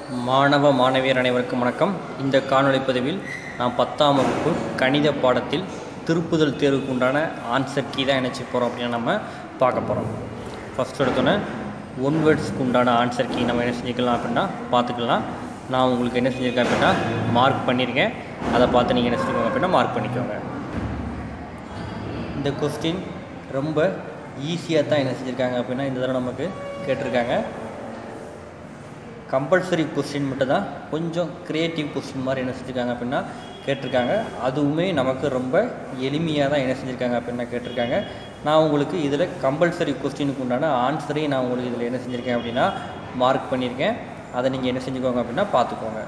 மாணவ மாணவியர் அனைவருக்கும் வணக்கம் இந்த காணொளி பதிவில் நாம் பத்தாம் வகுப்பு கணித பாடத்தில் திருப்புதல் தேர்வுக்கு உண்டான ஆன்சர் கீ தான் நினச்சி போகிறோம் அப்படின்னு நம்ம பார்க்க போகிறோம் ஃபஸ்ட் எடுத்தோன்னே ஒன் வேர்ட்ஸ்க்கு உண்டான ஆன்சர் கீ நம்ம என்ன செஞ்சுக்கலாம் அப்படின்னா பார்த்துக்கலாம் நான் உங்களுக்கு என்ன செஞ்சுருக்கேன் அப்படின்னா மார்க் பண்ணியிருக்கேன் அதை பார்த்து நீங்கள் என்ன செஞ்சுக்கோங்க அப்படின்னா மார்க் பண்ணிக்கோங்க இந்த கொஸ்டின் ரொம்ப ஈஸியாக தான் என்ன செஞ்சுருக்காங்க அப்படின்னா இந்த தடவை நமக்கு கேட்டிருக்காங்க கம்பல்சரி கொஸ்டின் மட்டும் தான் கொஞ்சம் க்ரியேட்டிவ் கொஸ்டின் மாதிரி என்ன செஞ்சுருக்காங்க அப்படின்னா கேட்டிருக்காங்க அதுவுமே நமக்கு ரொம்ப எளிமையாக தான் என்ன செஞ்சுருக்காங்க அப்படின்னா கேட்டிருக்காங்க நான் உங்களுக்கு இதில் கம்பல்சரி கொஸ்டினுக்கு உண்டான ஆன்சரையும் நான் உங்களுக்கு இதில் என்ன செஞ்சுருக்கேன் அப்படின்னா மார்க் பண்ணியிருக்கேன் அதை நீங்கள் என்ன செஞ்சுக்கோங்க அப்படின்னா பார்த்துக்கோங்க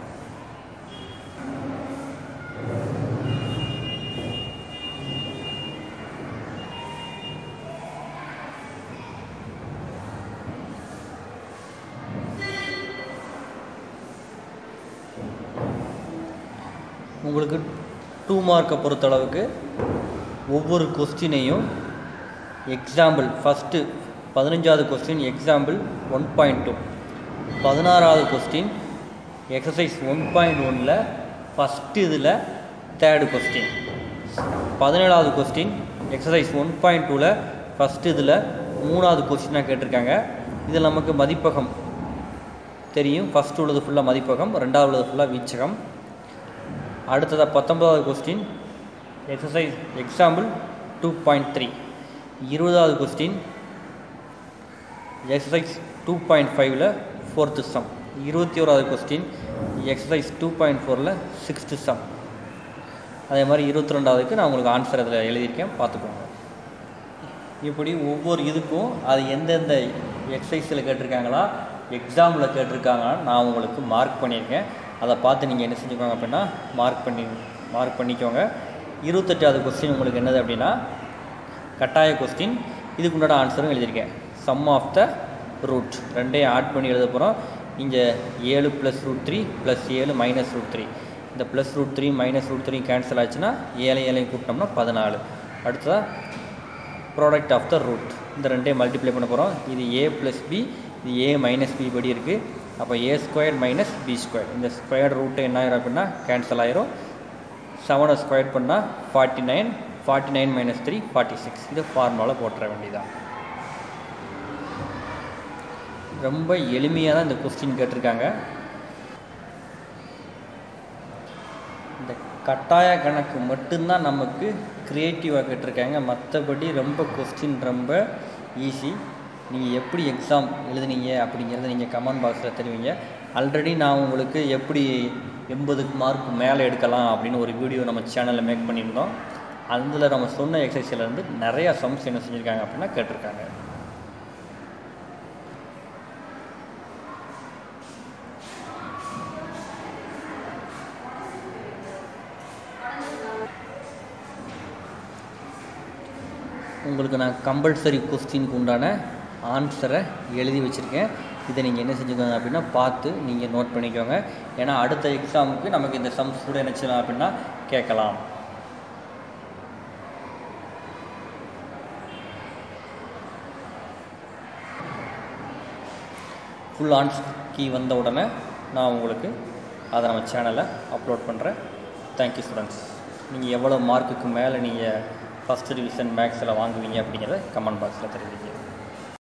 உங்களுக்கு டூ மார்க்கை பொறுத்தளவுக்கு ஒவ்வொரு கொஸ்டினையும் எக்ஸாம்பிள் ஃபஸ்ட்டு பதினஞ்சாவது question example one point two பதினாறாவது கொஸ்டின் எக்ஸசைஸ் ஒன் பாயிண்ட் ஒனில் ஃபஸ்ட்டு இதில் தேர்டு கொஸ்டின் பதினேழாவது கொஸ்டின் எக்ஸசைஸ் ஒன் பாயிண்ட் டூவில் ஃபஸ்ட்டு இதில் மூணாவது கொஸ்டினாக கேட்டிருக்காங்க இதில் நமக்கு மதிப்பகம் தெரியும் ஃபஸ்ட்டு உள்ளது ஃபுல்லாக மதிப்பகம் ரெண்டாவது உள்ளது ஃபுல்லாக வீச்சகம் அடுத்ததாக பத்தொன்பதாவது question exercise example two point three இருபதாவது கொஸ்டின் எக்ஸசைஸ் டூ பாயிண்ட் ஃபைவ்ல ஃபோர்த்து சம் இருபத்தி ஓராவது கொஸ்டின் எக்ஸசைஸ் டூ பாயிண்ட் ஃபோரில் சிக்ஸ்த்து சம் அதே மாதிரி இருபத்தி ரெண்டாவதுக்கு நான் உங்களுக்கு ஆன்சர் அதில் எழுதியிருக்கேன் பார்த்துக்கோங்க இப்படி ஒவ்வொரு இதுக்கும் அது எந்தெந்த எக்ஸசைஸில் கேட்டிருக்காங்களா எக்ஸாமில் கேட்டிருக்காங்களா நான் உங்களுக்கு மார்க் பண்ணியிருக்கேன் அதை பார்த்து நீங்கள் என்ன செஞ்சுக்கோங்க அப்படின்னா மார்க் பண்ணி மார்க் பண்ணிக்கோங்க இருபத்தெட்டாவது கொஸ்டின் உங்களுக்கு என்னது அப்படின்னா கட்டாய கொஸ்டின் இதுக்கு உண்டான ஆன்சரும் எழுதியிருக்கேன் சம் ஆஃப் த ரூட் ரெண்டையும் ஆட் பண்ணி எழுத போகிறோம் இங்கே ஏழு ப்ளஸ் ரூட் த்ரீ ப்ளஸ் ஏழு மைனஸ் ரூட் த்ரீ இந்த plus root three minus root three cancel ஆச்சுன்னா ஏழை ஏழையும் கூட்டினோம்னா பதினாலு அடுத்ததாக ப்ராடக்ட் ஆஃப் த ரூட் இந்த ரெண்டையும் மல்டிப்ளை பண்ண போகிறோம் இது ஏ ப்ளஸ் பி இது ஏ மைனஸ் பி படி இருக்குது அப்போ A square minus B square இந்த ஸ்கொயர் ரூட்டு என்ன ஆயிரும் அப்படின்னா கேன்சல் ஆயிரும் செவனை ஸ்கொயர் பண்ணால் forty nine forty nine minus three forty six இது ஃபார்முலாவில் போட்டுற வேண்டியதான் ரொம்ப எளிமையாக தான் இந்த கொஸ்டின் கேட்டிருக்காங்க இந்த கட்டாய கணக்கு மட்டும்தான் நமக்கு க்ரியேட்டிவாக கேட்டிருக்காங்க மற்றபடி ரொம்ப கொஸ்டின் ரொம்ப ஈஸி நீங்கள் எப்படி எக்ஸாம் எழுதுனீங்க அப்படிங்கிறத நீங்கள் கமெண்ட் பாக்ஸில் தெரிவிங்க ஆல்ரெடி நான் உங்களுக்கு எப்படி எண்பதுக்கு மார்க் மேலே எடுக்கலாம் அப்படின்னு ஒரு வீடியோ நம்ம சேனலில் மேக் பண்ணியிருந்தோம் அதில் நம்ம சொன்ன எக்ஸசைஸ்லேருந்து நிறையா சம்ஸ் என்ன செஞ்சுருக்காங்க அப்படின்னா கேட்டிருக்காங்க உங்களுக்கு நான் கம்பல்சரி கொஸ்டினுக்கு உண்டான ஆன்சரை எழுதி வச்சுருக்கேன் இதை நீங்கள் என்ன செஞ்சுக்கோங்க அப்படின்னா பார்த்து நீங்கள் நோட் பண்ணிக்கோங்க ஏன்னா அடுத்த எக்ஸாமுக்கு நமக்கு இந்த சம்ஸ் கூட என்ன செய்யலாம் அப்படின்னா கேட்கலாம் ஃபுல் ஆன்சர் கீ வந்த உடனே நான் உங்களுக்கு அதை நம்ம சேனலில் அப்லோட் பண்ணுறேன் தேங்க்யூ ஸ்டூடெண்ட்ஸ் நீங்கள் எவ்வளோ மார்க்குக்கு மேலே நீங்கள் ஃபஸ்ட் டிவிஷன் மேக்ஸில் வாங்குவீங்க அப்படிங்கிறத கமெண்ட் பாக்ஸில் தெரிவிங்க